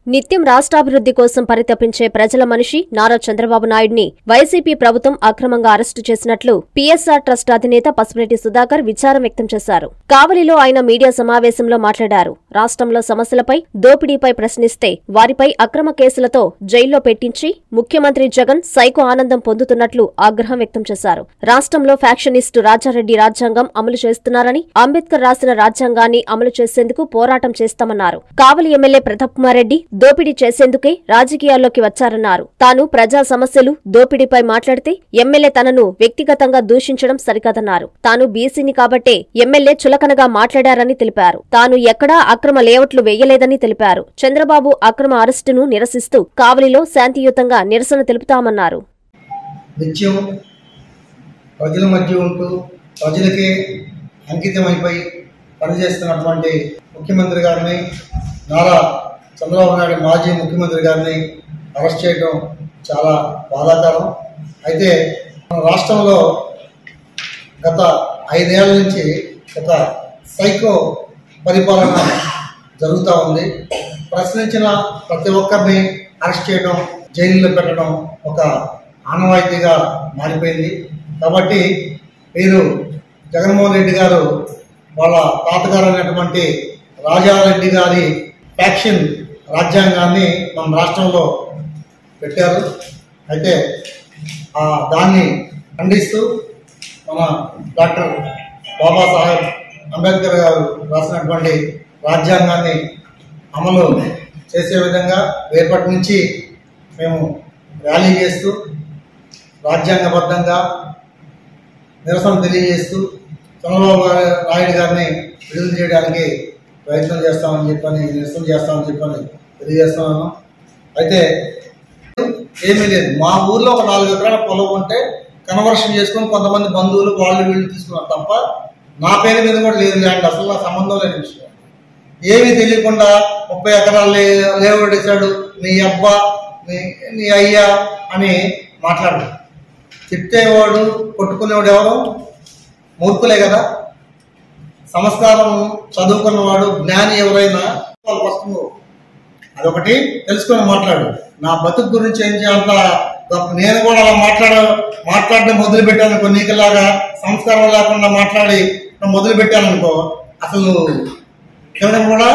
నిత్యం రాష్ట్రాభివృద్ధి కోసం పరితపించే ప్రజల మనిషి నారా చంద్రబాబు నాయుడిని వైసీపీ ప్రభుత్వం అక్రమంగా అరెస్టు చేసినట్లు పీఎస్ఆర్ ట్రస్ట్ అధినేత పసుపురెడ్డి సుధాకర్ విచారం వ్యక్తం చేశారు కావలిలో ఆయన మీడియా సమావేశంలో మాట్లాడారు రాష్ట్రంలో సమస్యలపై దోపిడీపై ప్రశ్నిస్తే వారిపై అక్రమ కేసులతో జైల్లో పెట్టించి ముఖ్యమంత్రి జగన్ సైకో ఆనందం పొందుతున్నట్లు ఆగ్రహం వ్యక్తం చేశారు రాష్ట్రంలో ఫ్యాక్షనిస్టు రాజారెడ్డి రాజ్యాంగం అమలు చేస్తున్నారని అంబేద్కర్ రాసిన రాజ్యాంగాన్ని అమలు చేసేందుకు పోరాటం చేస్తామన్నారు కావలి ఎమ్మెల్యే ప్రతాప్ కుమార్ రెడ్డి దోపిడీ చేసేందుకే రాజకీయాల్లోకి వచ్చారన్నారు తాను ప్రజా సమస్యలు దోపిడీపై మాట్లాడితే ఎమ్మెల్యే తనను వ్యక్తిగతంగా దూషించడం సరికాదన్నారు తాను బీసీని కాబట్టే ఎమ్మెల్యే చులకనగా మాట్లాడారని తెలిపారు తాను ఎక్కడా అక్రమ లేఅవుట్లు వేయలేదని తెలిపారు చంద్రబాబు అక్రమ అరెస్టును నిరసిస్తూ కావలిలో శాంతియుతంగా నిరసన తెలుపుతామన్నారు నిత్యం ప్రజల మధ్య ఉంటూ ప్రజలకే అంకితమైపోయి పనిచేస్తున్నటువంటి ముఖ్యమంత్రి గారిని నారా చంద్రబాబు నాయుడు మాజీ ముఖ్యమంత్రి గారిని అరెస్ట్ చేయడం చాలా బాధాకరం అయితే మన రాష్ట్రంలో గత ఐదేళ్ల నుంచి ఒక సైకో పరిపాలన జరుగుతూ ఉంది ప్రశ్నించిన ప్రతి ఒక్కరిని అరెస్ట్ చేయడం జైల్లో పెట్టడం ఒక ఆనవాయితీగా మారిపోయింది కాబట్టి మీరు జగన్మోహన్ రెడ్డి గారు వాళ్ళ తాతగారు అయినటువంటి రాజారెడ్డి గారి ఫ్యాక్షన్ రాజ్యాంగాన్ని మన రాష్ట్రంలో పెట్టారు అయితే ఆ దాన్ని ఖండిస్తూ మన డాక్టర్ బాబాసాహెబ్ అంబేద్కర్ గారు రాసినటువంటి రాజ్యాంగాన్ని అమలు చేసే విధంగా రేపటి నుంచి మేము ర్యాలీ చేస్తూ రాజ్యాంగబద్ధంగా నిరసన తెలియజేస్తూ చంద్రబాబు గారి- నాయుడు గారిని విడుదల చేయడానికి ప్రయత్నం చేస్తామని చెప్పని నిరసన చేస్తామని చెప్పని తెలియజేస్తున్నాను అయితే ఏమీ లేదు మా ఊర్లో ఒక నాలుగు ఎకరాల పొలం ఉంటే కన్వర్షన్ చేసుకొని కొంతమంది బంధువులు వాళ్ళు వీళ్ళు తీసుకున్నారు తప్ప నా పేరు మీద కూడా లేదు ల్యాండ్ అసలు నా సంబంధం లేని విషయం ఏమీ తెలియకుండా ముప్పై ఎకరాలు లే లేవడేశాడు నీ అబ్బా నీ నీ అయ్యా అని మాట్లాడు తిట్టేవాడు కొట్టుకునేవాడు ఎవరు మూర్ఖులే కదా సంస్కారం చదువుకున్నవాడు జ్ఞాని ఎవరైనా వాళ్ళు ఫస్ట్ నువ్వు అదొకటి తెలుసుకొని మాట్లాడు నా బతుకు గురించి ఏం చేయాలంత గొప్ప నేను కూడా అలా మాట్లాడ మాట్లాడడం మొదలు పెట్టాను అనుకో నీకులాగా సంస్కారం లేకుండా మాట్లాడి మొదలు పెట్టాను అనుకో అసలు నువ్వు తినడం కూడా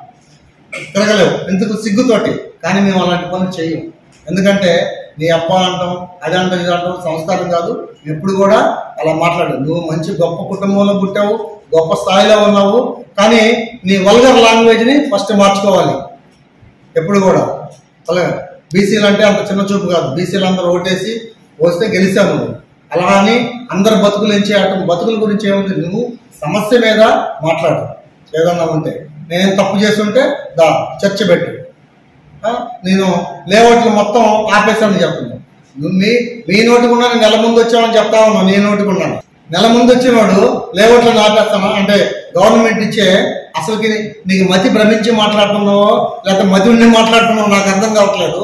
తిరగలేవు ఎందుకు సిగ్గుతోటి కానీ మేము అలాంటి పనులు చెయ్యం ఎందుకంటే నీ అప్ప అంటాం అది అంటాం ఇది అంటాం సంస్కారం కాదు ఎప్పుడు కూడా అలా మాట్లాడు నువ్వు మంచి గొప్ప కుటుంబంలో పుట్టావు గొప్ప స్థాయిలో ఉన్నావు కానీ నీ వల్గర్ లాంగ్వేజ్ని ఫస్ట్ మార్చుకోవాలి ఎప్పుడు కూడా అలాగే బీసీలు అంటే అంత చిన్న చూపు కాదు బీసీలు అందరూ ఓటేసి వస్తే గెలిచావు నువ్వు అలా అని అందరు బతుకులు ఎంచి ఆటం బతుకుల గురించి ఏముంది నువ్వు సమస్య మీద మాట్లాడు ఏదన్నా ఉంటే నేను తప్పు చేస్తుంటే దా చర్చ పెట్టు ఆ, నేను లేఅవుట్లు మొత్తం ఆపేశానని చెప్తున్నాను నువ్వు మీ మీ నోటికున్నాను నెల ముందు వచ్చామని చెప్తా ఉన్నావు నీ నోటికున్నాను నెల ముందు వచ్చినోడు లేఅవుట్లను ఆపేస్తాను అంటే గవర్నమెంట్ ఇచ్చే అసలుకి నీకు మతి భ్రమించి మాట్లాడుతున్నావో లేకపోతే మతి ఉండి మాట్లాడుతున్నావో నాకు అర్థం కావట్లేదు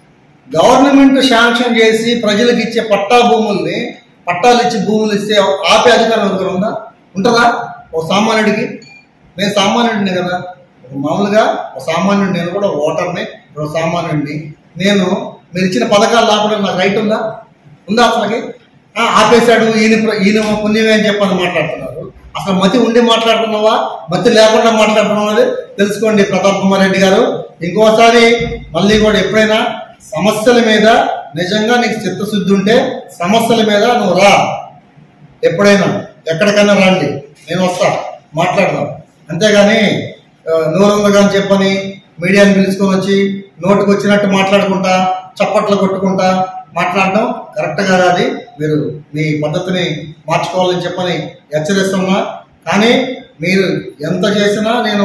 గవర్నమెంట్ శాంక్షన్ చేసి ప్రజలకు ఇచ్చే పట్టా భూముల్ని పట్టాలు ఇచ్చి భూములు ఇస్తే ఆపే అధికారం ఎవరికైనా ఉందా ఉంటుందా ఓ సామాన్యుడికి నేను సామాన్యుడిని కదా ఒక మామూలుగా ఒక సామాన్యుడు నేను కూడా ఓటర్ని ఒక సామాన్యుడిని నేను మీరు ఇచ్చిన పథకాలు ఆపడం నాకు రైట్ ఉందా ఉందా అసలుకి ఆ, ఆపేశాడు ఈయన ప్ర- ఈయన పుణ్యమే అని చెప్పని మాట్లాడుతున్నారు అసలు మతి ఉండి మాట్లాడుతున్నావా మతి లేకుండా మాట్లాడుతున్నావా అనేది తెలుసుకోండి ప్రతాప్ కుమార్ రెడ్డి గారు ఇంకోసారి మళ్ళీ కూడా ఎప్పుడైనా సమస్యల మీద నిజంగా నీకు చిత్తశుద్ధి ఉంటే సమస్యల మీద నువ్వు రా ఎప్పుడైనా ఎక్కడికైనా రండి నేను వస్తా మాట్లాడదాం అంతేగాని ఆ, నూరంగా అని చెప్పని మీడియాని పిలుచుకొని వచ్చి నోటికి వచ్చినట్టు మాట్లాడుకుంటా చప్పట్లు కొట్టుకుంటా మాట్లాడడం కరెక్ట్ కాదు అది మీరు మీ పద్ధతిని మార్చుకోవాలని చెప్పని హెచ్చరిస్తున్నా కానీ మీరు ఎంత చేసినా నేను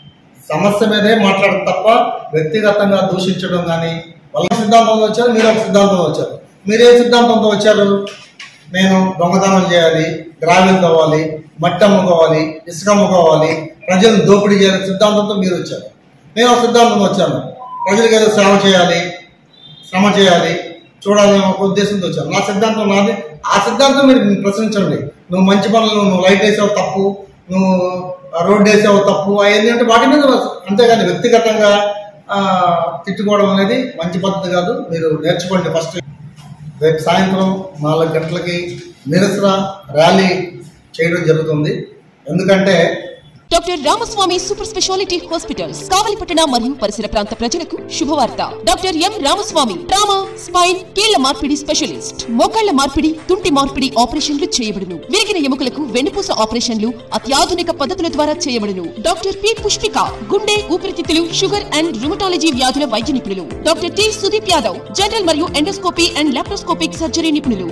సమస్య మీదే మాట్లాడడం తప్ప వ్యక్తిగతంగా దూషించడం కానీ వాళ్ళ సిద్ధాంతంతో వచ్చారు మీరు ఒక సిద్ధాంతంతో వచ్చారు మీరు ఏ సిద్ధాంతంతో వచ్చారు నేను దొంగతనం చేయాలి గ్రావెల్ కావాలి మట్టి అమ్ముకోవాలి ఇసుక అమ్ముకోవాలి ప్రజలను దోపిడీ చేయాలి సిద్ధాంతంతో మీరు వచ్చారు నేను ఒక సిద్ధాంతంతో వచ్చాను ప్రజలకు ఏదో సేవ చేయాలి శ్రమ చేయాలి చూడాలని ఒక ఉద్దేశంతో వచ్చాను నా సిద్ధాంతం నాది ఆ సిద్ధాంతం మీరు ప్రశ్నించండి నువ్వు మంచి పనులు నువ్వు లైట్ వేసావు తప్పు నువ్వు ఆ రోడ్డు వేసావు తప్పు అవన్నీ అంటే వాటి మీద అంతేగాని వ్యక్తిగతంగా ఆ, తిట్టుకోవడం అనేది మంచి పద్ధతి కాదు మీరు నేర్చుకోండి ఫస్ట్ రేపు సాయంత్రం నాలుగు గంటలకి నిరసన ర్యాలీ చేయడం జరుగుతుంది ఎందుకంటే doctor Ramaswamy super speciality hospitals కావలిపట్టణ మరియు పరిసర ప్రాంత ప్రజలకు శుభవార్త doctor M Ramaswamy trauma spine కీళ్ల మార్పిడి స్పెషలిస్ట్ మోకాళ్ల మార్పిడి తుంటి మార్పిడి ఆపరేషన్లు చేయబడును విరిగిన ఎముకలకు వెన్నుపూస ఆపరేషన్లు అత్యాధునిక పద్ధతుల ద్వారా చేయబడును డాక్టర్ పి పుష్పిక గుండె ఊపిరితిత్తులు షుగర్ అండ్ రుమటాలజీ వ్యాధుల వైద్య నిపుణులు doctor T Sudeep Yadav general మరియు ఎండోస్కోపీ అండ్ లాప్రోస్కోపిక్ సర్జరీ నిపుణులు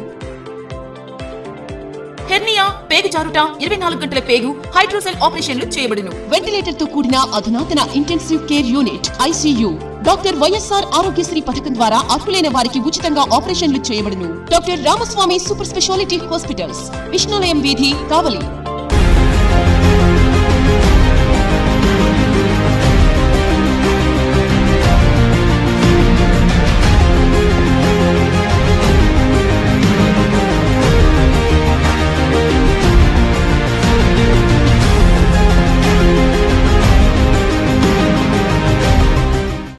హెర్నియా పేగు జారుట ఇరవై నాలుగు గంటల పేగు హైడ్రోసెల్ ఆపరేషన్లు చేయబడును వెంటిలేటర్ తో కూడిన అధునాతన intensive care unit ICU doctor YSR Aarogyasri పథకం ద్వారా అర్హులైన వారికి ఉచితంగా ఆపరేషన్లు చేయబడును doctor Ramaswamy super speciality hospitals Vishnulayam వీధి కావలి